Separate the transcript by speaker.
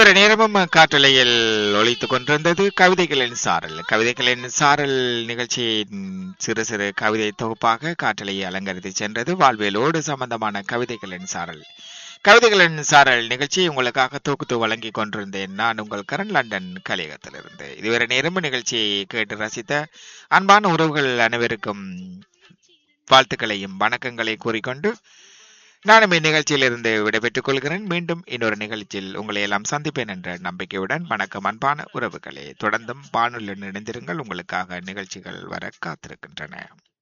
Speaker 1: இதுவரை நேரமும் காற்றலையில் ஒழித்துக் கொண்டிருந்தது கவிதைகளின் சாரல் கவிதைகளின் சாரல் நிகழ்ச்சியின் சிறு சிறு கவிதை தொகுப்பாக காற்றலையை அலங்கரித்து சென்றது வாழ்வியலோடு சம்பந்தமான கவிதைகளின் சாரல் கவிதைகளின் சாரல் நிகழ்ச்சி உங்களுக்காக தொகுத்து வழங்கி கொண்டிருந்தேன் நான் உங்கள் கரண் லண்டன் கலையகத்திலிருந்து இதுவரை நேரமும் நிகழ்ச்சியை கேட்டு ரசித்த அன்பான உறவுகள் அனைவருக்கும் வாழ்த்துக்களையும் வணக்கங்களை கூறிக்கொண்டு நானும் இந்நிகழ்ச்சியிலிருந்து விடைபெற்றுக் கொள்கிறேன் மீண்டும் இன்னொரு நிகழ்ச்சியில் உங்களை எல்லாம் சந்திப்பேன் என்ற நம்பிக்கையுடன் வணக்கம் அன்பான உறவுகளே தொடர்ந்தும் வானொலியுடன் இணைந்திருங்கள் உங்களுக்காக நிகழ்ச்சிகள் வர காத்திருக்கின்றன